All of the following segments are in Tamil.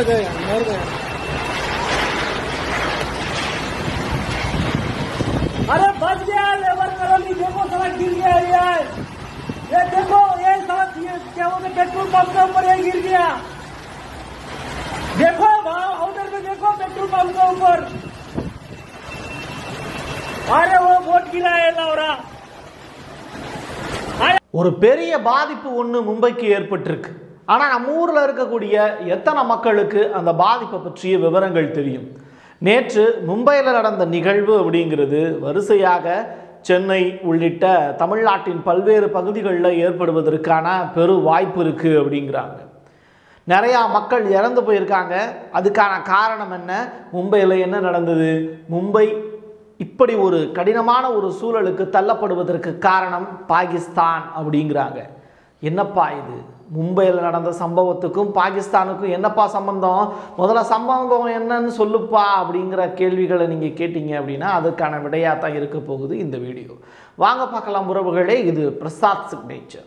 मर गए मर गए अरे बच गया लेबर कॉलोनी देखो सड़क गिर गया ये ये देखो ये सड़क ये क्या बोलते पेट्रोल पंप के ऊपर ये गिर गया देखो वहाँ उधर में देखो पेट्रोल पंप के ऊपर अरे वो बोट गिरा है लौरा ஒரு பெரிய பாதிப்பு ஒன்று மும்பைக்கு ஏற்பட்டிருக்கு ஆனால் நம்ம ஊரில் இருக்கக்கூடிய எத்தனை மக்களுக்கு அந்த பாதிப்பை பற்றிய விவரங்கள் தெரியும் நேற்று மும்பையில் நடந்த நிகழ்வு அப்படிங்கிறது வரிசையாக சென்னை உள்ளிட்ட தமிழ்நாட்டின் பல்வேறு பகுதிகளில் ஏற்படுவதற்கான பெரு வாய்ப்பு இருக்குது அப்படிங்கிறாங்க நிறையா மக்கள் இறந்து போயிருக்காங்க அதுக்கான காரணம் என்ன மும்பையில் என்ன நடந்தது மும்பை இப்படி ஒரு கடினமான ஒரு சூழலுக்கு தள்ளப்படுவதற்கு காரணம் பாகிஸ்தான் அப்படிங்கிறாங்க என்னப்பா இது மும்பையில் நடந்த சம்பவத்துக்கும் பாகிஸ்தானுக்கும் என்னப்பா சம்பந்தம் முதல்ல சம்பவம் என்னன்னு சொல்லுப்பா அப்படிங்கிற கேள்விகளை நீங்கள் கேட்டீங்க அப்படின்னா அதுக்கான விடையாக தான் இருக்க போகுது இந்த வீடியோ வாங்க பார்க்கலாம் உறவுகளே இது Prasad signature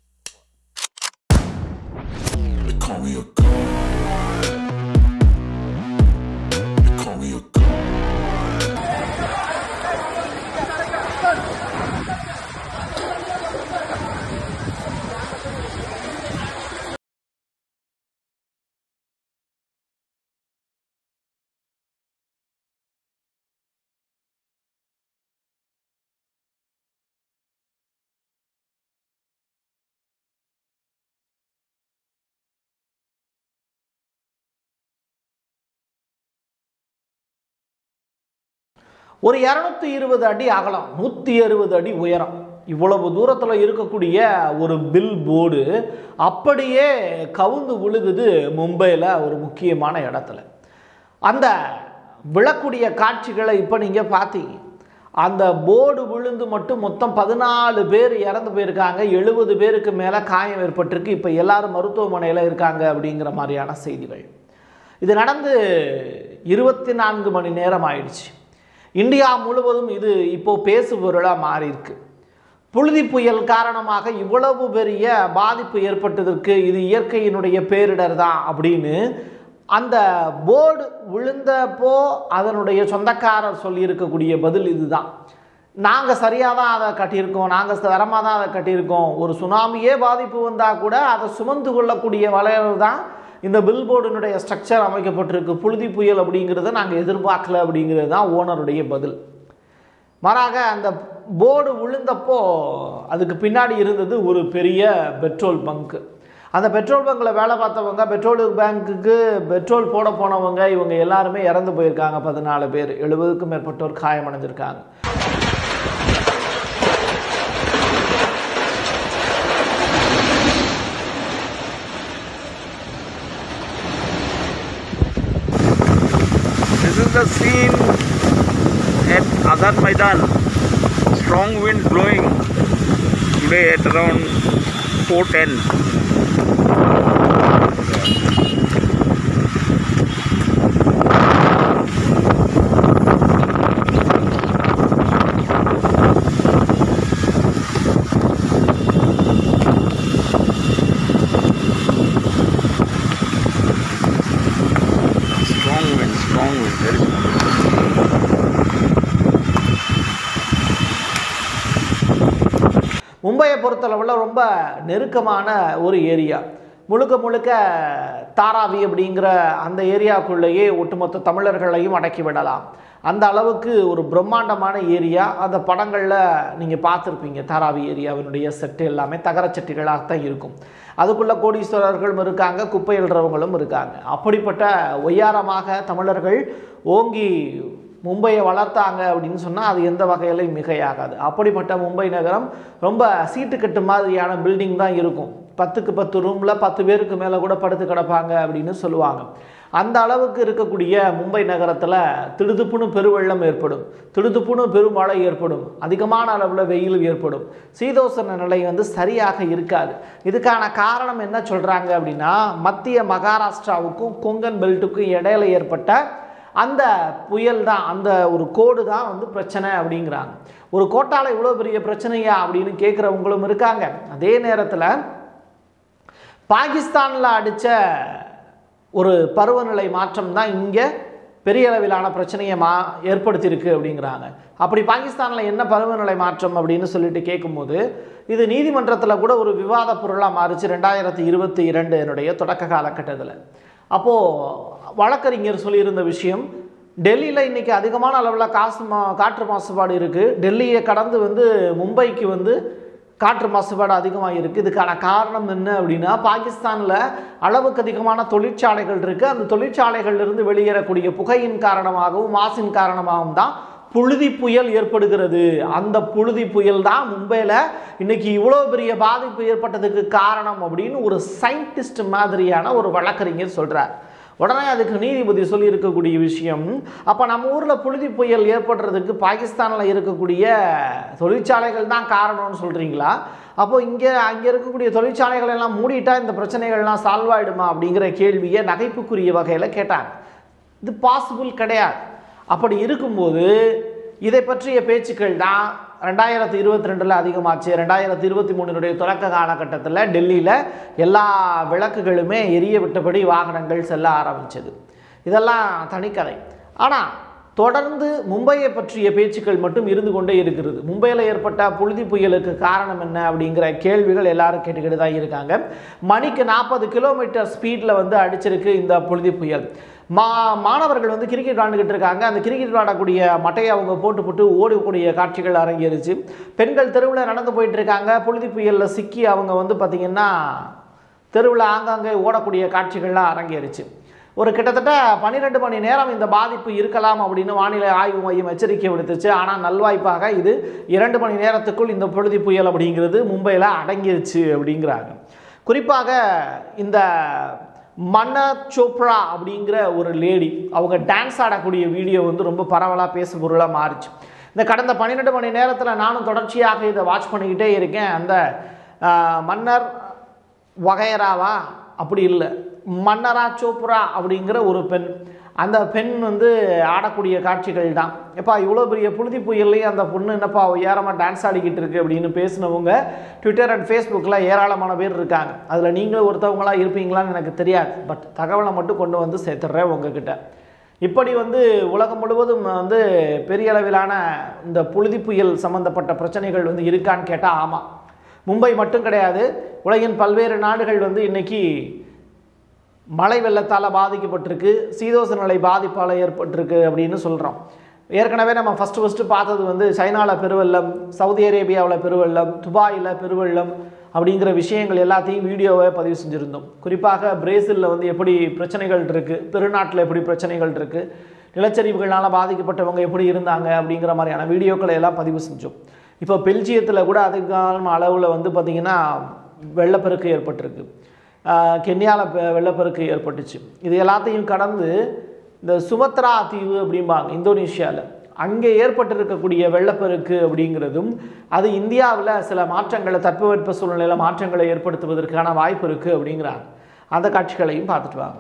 They call me a god. They call me a god. ஒரு இரநூத்தி இருபது அடி அகலம் நூற்றி அறுபது அடி உயரம் இவ்வளவு தூரத்தில் இருக்கக்கூடிய ஒரு பில் போர்டு அப்படியே கவுந்து விழுகுது மும்பையில் ஒரு முக்கியமான இடத்துல அந்த விழக்கூடிய காட்சிகளை இப்போ நீங்கள் பார்த்தீங்க அந்த போர்டு விழுந்து மட்டும் மொத்தம் பதினாலு பேர் இறந்து போயிருக்காங்க எழுபது பேருக்கு மேலே காயம் ஏற்பட்டிருக்கு இப்போ எல்லாரும் மருத்துவமனையில் இருக்காங்க அப்படிங்கிற மாதிரியான செய்திகள் இது நடந்து இருபத்தி நான்கு மணி நேரம் ஆயிடுச்சு இந்தியா முழுவதும் இது இப்போ பேசு பொருளாக மாறியிருக்கு புழுதி புயல் காரணமாக இவ்வளவு பெரிய பாதிப்பு ஏற்பட்டதற்கு இது இயற்கையினுடைய பேரிடர் தான் அப்படின்னு அந்த போர்டு விழுந்தப்போ அதனுடைய சொந்தக்காரர் சொல்லியிருக்கக்கூடிய பதில் இதுதான் நாங்கள் சரியாக தான் அதை கட்டியிருக்கோம் நாங்கள் தரமாக தான் அதை கட்டியிருக்கோம் ஒரு சுனாமியே பாதிப்பு வந்தால் கூட அதை சுமந்து கொள்ளக்கூடிய வளையல் தான் இந்த பில்போர்டினுடைய ஸ்ட்ரக்சர் அமைக்கப்பட்டிருக்கு புழுதி புயல் அப்படிங்கிறத நாங்கள் எதிர்பார்க்கல அப்படிங்கிறது தான் ஓனருடைய பதில் மாறாக அந்த போர்டு விழுந்தப்போ அதுக்கு பின்னாடி இருந்தது ஒரு பெரிய பெட்ரோல் பங்க் அந்த பெட்ரோல் பங்கில் வேலை பார்த்தவங்க பெட்ரோல் பேங்க்குக்கு பெட்ரோல் போட போனவங்க இவங்க எல்லாருமே இறந்து போயிருக்காங்க பதினாலு பேர் எழுபதுக்கும் மேற்பட்டோர் காயமடைஞ்சிருக்காங்க This is the scene at Azad Maidan. Strong wind blowing today at around 410. Strong wind, strong wind, very strong. மும்பையை பொறுத்தளவில் ரொம்ப நெருக்கமான ஒரு ஏரியா முழுக்க முழுக்க தாராவி அப்படிங்கிற அந்த ஏரியாக்குள்ளேயே ஒட்டுமொத்த தமிழர்களையும் அடக்கி விடலாம் அந்த அளவுக்கு ஒரு பிரம்மாண்டமான ஏரியா அந்த படங்களில் நீங்கள் பார்த்துருப்பீங்க தாராவி ஏரியாவினுடைய செட்டு எல்லாமே தகரச்சட்டிகளாக தான் இருக்கும் அதுக்குள்ளே கோடீஸ்வரர்களும் இருக்காங்க குப்பை எழுறவங்களும் இருக்காங்க அப்படிப்பட்ட ஒய்யாரமாக தமிழர்கள் ஓங்கி மும்பையை வளர்த்தாங்க அப்படின்னு சொன்னால் அது எந்த வகையிலையும் மிகையாகாது அப்படிப்பட்ட மும்பை நகரம் ரொம்ப சீட்டுக்கட்டு மாதிரியான பில்டிங் தான் இருக்கும் பத்துக்கு பத்து ரூமில் பத்து பேருக்கு மேலே கூட படுத்து கிடப்பாங்க அப்படின்னு சொல்லுவாங்க அந்த அளவுக்கு இருக்கக்கூடிய மும்பை நகரத்தில் திடுதுப்புன்னு பெருவெள்ளம் ஏற்படும் திடுதுப்புன்னு பெருமழை ஏற்படும் அதிகமான அளவில் வெயில் ஏற்படும் சீதோசன நிலை வந்து சரியாக இருக்காது இதுக்கான காரணம் என்ன சொல்கிறாங்க அப்படின்னா மத்திய மகாராஷ்டிராவுக்கும் கொங்கன் பெல்ட்டுக்கும் இடையில ஏற்பட்ட அந்த புயல் தான் அந்த ஒரு கோடு தான் வந்து பிரச்சனை அப்படிங்கிறாங்க ஒரு கோட்டால இவ்வளோ பெரிய பிரச்சனையா அப்படின்னு கேட்குறவங்களும் இருக்காங்க அதே நேரத்தில் பாகிஸ்தானில் அடித்த ஒரு பருவநிலை மாற்றம் தான் இங்கே பெரிய அளவிலான பிரச்சனையை மா ஏற்படுத்தியிருக்கு அப்படிங்கிறாங்க அப்படி பாகிஸ்தானில் என்ன பருவநிலை மாற்றம் அப்படின்னு சொல்லிட்டு கேட்கும்போது இது நீதிமன்றத்தில் கூட ஒரு விவாத பொருளாக மாறிச்சு ரெண்டாயிரத்தி இருபத்தி இரண்டு என்னுடைய தொடக்க காலகட்டத்தில் அப்போது வழக்கறிஞர் சொல்லியிருந்த விஷயம் டெல்லியில் இன்றைக்கி அதிகமான அளவில் காசு மா காற்று மாசுபாடு இருக்குது டெல்லியை கடந்து வந்து மும்பைக்கு வந்து காற்று மாசுபாடு அதிகமாக இருக்குது இதுக்கான காரணம் என்ன அப்படின்னா பாகிஸ்தானில் அளவுக்கு அதிகமான தொழிற்சாலைகள் இருக்குது அந்த தொழிற்சாலைகளிலிருந்து வெளியேறக்கூடிய புகையின் காரணமாகவும் மாசின் காரணமாகவும் தான் புழுதி புயல் ஏற்படுகிறது அந்த புழுதி புயல் தான் மும்பையில் இன்னைக்கு இவ்வளோ பெரிய பாதிப்பு ஏற்பட்டதுக்கு காரணம் அப்படின்னு ஒரு சயின்டிஸ்ட் மாதிரியான ஒரு வழக்கறிஞர் சொல்கிறார் உடனே அதுக்கு நீதிபதி சொல்லியிருக்கக்கூடிய விஷயம் அப்போ நம்ம ஊரில் புழுதி புயல் ஏற்படுறதுக்கு பாகிஸ்தானில் இருக்கக்கூடிய தொழிற்சாலைகள் தான் காரணம்னு சொல்கிறீங்களா அப்போ இங்கே அங்கே இருக்கக்கூடிய தொழிற்சாலைகள் எல்லாம் மூடிட்டா இந்த பிரச்சனைகள்லாம் சால்வ் ஆயிடுமா அப்படிங்கிற கேள்வியை நகைப்புக்குரிய வகையில் கேட்டாங்க இது பாசிபிள் கிடையாது அப்படி இருக்கும்போது இதை பற்றிய பேச்சுக்கள் தான் ரெண்டாயிரத்தி இருபத்தி ரெண்டில் அதிகமாச்சு ரெண்டாயிரத்தி இருபத்தி மூணினுடைய தொடக்க காலகட்டத்தில் டெல்லியில் எல்லா விளக்குகளுமே எரிய விட்டபடி வாகனங்கள் செல்ல ஆரம்பிச்சது இதெல்லாம் தனிக்கதை ஆனால் தொடர்ந்து மும்பையை பற்றிய பேச்சுக்கள் மட்டும் இருந்து கொண்டே இருக்கிறது மும்பையில் ஏற்பட்ட புழுதி புயலுக்கு காரணம் என்ன அப்படிங்கிற கேள்விகள் எல்லாரும் கேட்டுக்கிட்டு தான் இருக்காங்க மணிக்கு நாற்பது கிலோமீட்டர் ஸ்பீடில் வந்து அடிச்சிருக்கு இந்த புழுதி புயல் மா மாணவர்கள் வந்து கிரிக்கெட் விளாண்டுக்கிட்டு இருக்காங்க அந்த கிரிக்கெட் விளாடக்கூடிய மட்டையை அவங்க போட்டு போட்டு ஓடக்கூடிய காட்சிகள் அரங்கேறிச்சு பெண்கள் தெருவில் நடந்து போயிட்டு இருக்காங்க புழுதி புயலில் சிக்கி அவங்க வந்து பார்த்திங்கன்னா தெருவில் ஆங்காங்கே ஓடக்கூடிய காட்சிகள்லாம் அரங்கேறிச்சு ஒரு கிட்டத்தட்ட பன்னிரெண்டு மணி நேரம் இந்த பாதிப்பு இருக்கலாம் அப்படின்னு வானிலை ஆய்வு மையம் எச்சரிக்கை விடுத்துச்சு ஆனால் நல்வாய்ப்பாக இது இரண்டு மணி நேரத்துக்குள் இந்த புழுதி புயல் அப்படிங்கிறது மும்பையில் அடங்கிருச்சு அப்படிங்கிறாங்க குறிப்பாக இந்த மன்னா சோப்ரா அப்படிங்கிற ஒரு லேடி அவங்க டான்ஸ் ஆடக்கூடிய வீடியோ வந்து ரொம்ப பரவலாக பேசு பொருளாக மாறிச்சு இந்த கடந்த பன்னிரெண்டு மணி நேரத்தில் நானும் தொடர்ச்சியாக இதை வாட்ச் பண்ணிக்கிட்டே இருக்கேன் அந்த ஆஹ், மன்னர் வகையராவா அப்படி இல்லை மன்னரா சோப்ரா அப்படிங்கிற ஒரு பெண் அந்த பெண் வந்து ஆடக்கூடிய காட்சிகள் தான் எப்பா இவ்வளோ பெரிய புழுதி புயல்லையும் அந்த பொண்ணு என்னப்பா ஏறமாக டான்ஸ் ஆடிக்கிட்டு இருக்கு அப்படின்னு பேசினவங்க ட்விட்டர் அண்ட் ஃபேஸ்புக்கில் ஏராளமான பேர் இருக்காங்க அதில் நீங்களும் ஒருத்தவங்களா இருப்பீங்களான்னு எனக்கு தெரியாது பட் தகவலை மட்டும் கொண்டு வந்து சேர்த்துட்றேன் உங்ககிட்ட இப்படி வந்து உலகம் முழுவதும் வந்து பெரிய அளவிலான இந்த புழுதி புயல் சம்பந்தப்பட்ட பிரச்சனைகள் வந்து இருக்கான்னு கேட்டால் ஆமாம் மும்பை மட்டும் கிடையாது உலகின் பல்வேறு நாடுகள் வந்து இன்னைக்கு மழை வெள்ளத்தால் பாதிக்கப்பட்டிருக்கு சீதோச நிலை பாதிப்பால் ஏற்பட்டிருக்கு அப்படின்னு சொல்கிறோம் ஏற்கனவே நம்ம ஃபஸ்ட்டு ஃபஸ்ட்டு பார்த்தது வந்து சைனாவில் பெருவெள்ளம் சவுதி அரேபியாவில் பெருவெள்ளம் துபாயில் பெருவெள்ளம் அப்படிங்கிற விஷயங்கள் எல்லாத்தையும் வீடியோவை பதிவு செஞ்சுருந்தோம் குறிப்பாக பிரேசிலில் வந்து எப்படி பிரச்சனைகள் இருக்குது பெருநாட்டில் எப்படி பிரச்சனைகள் இருக்குது நிலச்சரிவுகளால் பாதிக்கப்பட்டவங்க எப்படி இருந்தாங்க அப்படிங்கிற மாதிரியான வீடியோக்களை எல்லாம் பதிவு செஞ்சோம் இப்போ பெல்ஜியத்தில் கூட அதிகமான அளவில் வந்து பார்த்திங்கன்னா வெள்ளப்பெருக்கு ஏற்பட்டிருக்கு கென்யாவில் வெள்ளப்பெருக்கு ஏற்பட்டுச்சு இது எல்லாத்தையும் கடந்து இந்த சுமத்ரா தீவு அப்படிம்பாங்க இந்தோனேஷியாவில் அங்கே ஏற்பட்டிருக்கக்கூடிய வெள்ளப்பெருக்கு அப்படிங்கிறதும் அது இந்தியாவில் சில மாற்றங்களை தட்பவெட்ப சூழ்நிலையில் மாற்றங்களை ஏற்படுத்துவதற்கான வாய்ப்பு இருக்குது அப்படிங்கிறாங்க அந்த காட்சிகளையும் பார்த்துட்டு வாங்க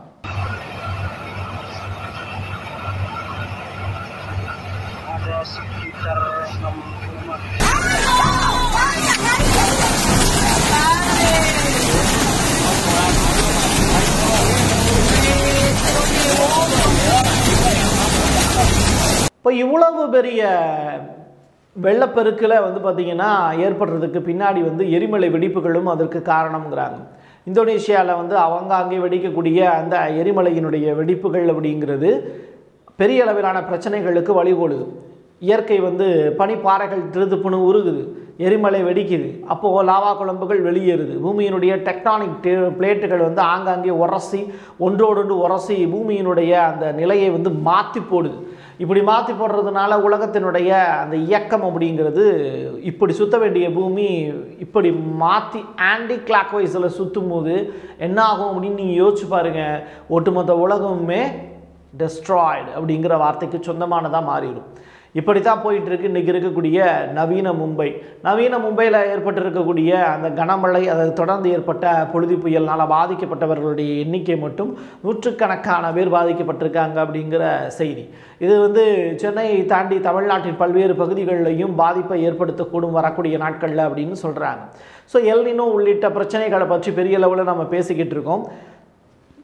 ada sekitar 65 இப்போ இவ்வளவு பெரிய வெள்ளப்பெருக்கில் வந்து பார்த்திங்கன்னா ஏற்படுறதுக்கு பின்னாடி வந்து எரிமலை வெடிப்புகளும் அதற்கு காரணம்ங்கிறாங்க இந்தோனேஷியாவில் வந்து அவங்க அங்கே வெடிக்கக்கூடிய அந்த எரிமலையினுடைய வெடிப்புகள் அப்படிங்கிறது பெரிய அளவிலான பிரச்சனைகளுக்கு வழிகோலுது இயற்கை வந்து பனிப்பாறைகள் திருதுப்புன்னு உருகுது எரிமலை வெடிக்குது அப்போது லாவா குழம்புகள் வெளியேறுது பூமியினுடைய டெக்டானிக் பிளேட்டுகள் வந்து ஆங்காங்கே உரசி ஒன்றோடொன்று உரசி பூமியினுடைய அந்த நிலையை வந்து மாற்றி போடுது இப்படி மாற்றி போடுறதுனால உலகத்தினுடைய அந்த இயக்கம் அப்படிங்கிறது இப்படி சுத்த வேண்டிய பூமி இப்படி மாற்றி ஆன்டி கிளாக் வைஸில் சுற்றும் போது என்ன ஆகும் அப்படின்னு நீங்கள் யோசிச்சு பாருங்கள் ஒட்டுமொத்த உலகமுமே டெஸ்ட்ராய்டு அப்படிங்கிற வார்த்தைக்கு சொந்தமானதாக மாறிடும் இப்படி தான் போயிட்டு இருக்கு இன்றைக்கி இருக்கக்கூடிய நவீன மும்பை நவீன மும்பையில் ஏற்பட்டிருக்கக்கூடிய அந்த கனமழை அதை தொடர்ந்து ஏற்பட்ட பொழுது புயல்னால் பாதிக்கப்பட்டவர்களுடைய எண்ணிக்கை மட்டும் நூற்றுக்கணக்கான பேர் பாதிக்கப்பட்டிருக்காங்க அப்படிங்கிற செய்தி இது வந்து சென்னையை தாண்டி தமிழ்நாட்டின் பல்வேறு பகுதிகளிலையும் பாதிப்பை ஏற்படுத்தக்கூடும் வரக்கூடிய நாட்களில் அப்படின்னு சொல்கிறாங்க ஸோ எல்னினோ உள்ளிட்ட பிரச்சனைகளை பற்றி பெரிய லெவலில் நம்ம பேசிக்கிட்டு இருக்கோம்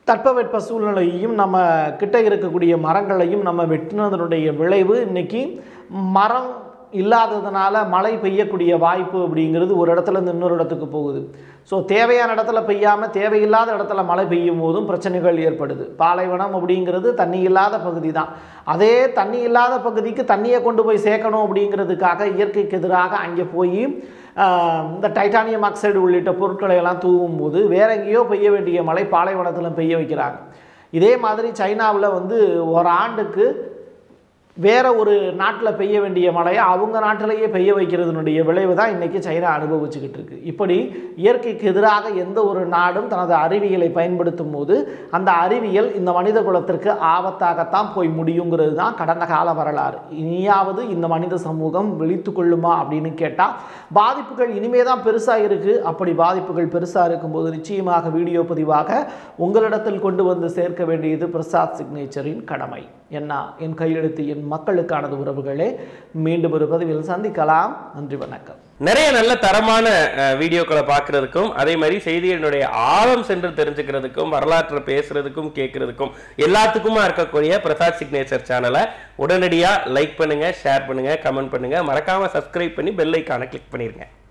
தட்பவெட்ப சூழ்நிலையையும் நம்ம கிட்ட இருக்கக்கூடிய மரங்களையும் நம்ம வெட்டினதனுடைய விளைவு இன்னைக்கு மரம் இல்லாததுனால மழை பெய்யக்கூடிய வாய்ப்பு அப்படிங்கிறது ஒரு இடத்துல இருந்து இன்னொரு இடத்துக்கு போகுது ஸோ தேவையான இடத்துல பெய்யாமல் தேவையில்லாத இடத்துல மழை பெய்யும் போதும் பிரச்சனைகள் ஏற்படுது பாலைவனம் அப்படிங்கிறது தண்ணி இல்லாத பகுதி தான் அதே தண்ணி இல்லாத பகுதிக்கு தண்ணியை கொண்டு போய் சேர்க்கணும் அப்படிங்கிறதுக்காக இயற்கைக்கு எதிராக அங்கே போய் ஆஹ், இந்த டைட்டானியம் ஆக்சைடு உள்ளிட்ட பொருட்களை எல்லாம் தூவும் போது வேற எங்கேயோ பெய்ய வேண்டிய மழை பாலைவனத்தில் பெய்ய வைக்கிறாங்க இதே மாதிரி சைனாவில் வந்து ஒரு ஆண்டுக்கு வேற ஒரு நாட்டில் பெய்ய வேண்டிய மழையை அவங்க நாட்டிலேயே பெய்ய வைக்கிறதுனுடைய விளைவு தான் இன்றைக்கி சைனா அனுபவிச்சுக்கிட்டு இருக்கு இப்படி இயற்கைக்கு எதிராக எந்த ஒரு நாடும் தனது அறிவியலை பயன்படுத்தும் போது அந்த அறிவியல் இந்த மனித குலத்திற்கு ஆபத்தாகத்தான் போய் முடியுங்கிறது தான் கடந்த கால வரலாறு இனியாவது இந்த மனித சமூகம் விழித்து கொள்ளுமா அப்படின்னு கேட்டால் பாதிப்புகள் இனிமே தான் பெருசாக இருக்குது அப்படி பாதிப்புகள் பெருசாக இருக்கும்போது நிச்சயமாக வீடியோ பதிவாக உங்களிடத்தில் கொண்டு வந்து சேர்க்க வேண்டியது பிரசாத் சிக்னேச்சரின் கடமை என்ன என் கையெழுத்து என் மக்களுக்கானது உறவுகளே மீண்டும் ஒரு பதிவில் சந்திக்கலாம் நன்றி வணக்கம் நிறைய நல்ல தரமான அஹ், வீடியோக்களை பார்க்கறதுக்கும் அதே மாதிரி செய்திகளினுடைய ஆழம் சென்று தெரிஞ்சுக்கிறதுக்கும் வரலாற்றை பேசுறதுக்கும் கேட்கறதுக்கும் எல்லாத்துக்குமா இருக்கக்கூடிய பிரசாத் சிக்னேச்சர் சேனலை உடனடியா லைக் பண்ணுங்க ஷேர் பண்ணுங்க கமெண்ட் பண்ணுங்க மறக்காம சப்ஸ்கிரைப் பண்ணி பெல் ஐக்கானை கிளிக் பண்ணிருங்க